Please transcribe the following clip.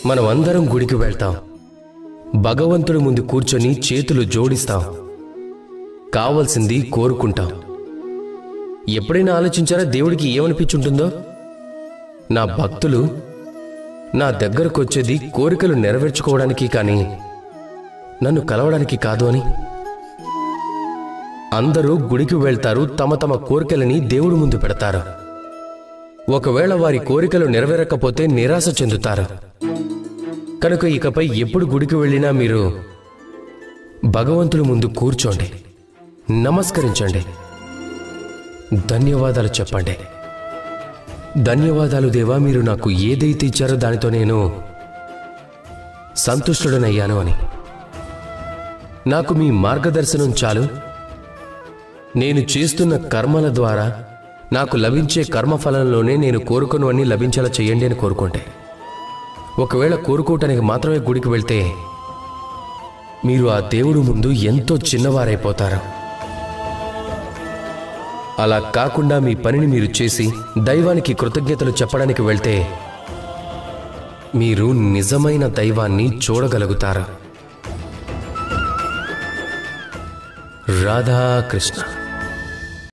మనం అందరం గుడికి వెళ్తాం భగవంతుడి ముందు కూర్చొని చేతులు జోడిస్తాం కావలసింది కోరుకుంటాం ఎప్పుడైనా ఆలోచించారా దేవుడికి ఏమనిపించుంటుందో నా భక్తులు నా దగ్గరకు వచ్చేది కోరికలు నెరవేర్చుకోవడానికి కానీ నన్ను కలవడానికి కాదు అని అందరూ గుడికి వెళ్తారు తమ తమ కోరికలని దేవుడి ముందు పెడతారు ఒకవేళ వారి కోరికలు నెరవేరకపోతే నిరాశ చెందుతారు కనుక ఇకపై ఎప్పుడు గుడికి వెళ్ళినా మీరు భగవంతుడి ముందు కూర్చోండి నమస్కరించండి ధన్యవాదాలు చెప్పండి ధన్యవాదాలు దేవా మీరు నాకు ఏదైతే ఇచ్చారో దానితో నేను సంతుష్టుడనయ్యాను అని నాకు మీ మార్గదర్శనం చాలు నేను చేస్తున్న కర్మల ద్వారా నాకు లభించే కర్మఫలంలోనే నేను కోరుకును అన్ని లభించేలా చేయండి అని కోరుకుంటే ఒకవేళ కోరుకోవటానికి మాత్రమే గుడికి వెళ్తే మీరు ఆ దేవుడు ముందు ఎంతో చిన్నవారైపోతారు అలా కాకుండా మీ పనిని మీరు చేసి దైవానికి కృతజ్ఞతలు చెప్పడానికి వెళ్తే మీరు నిజమైన దైవాన్ని చూడగలుగుతారు రాధాకృష్ణ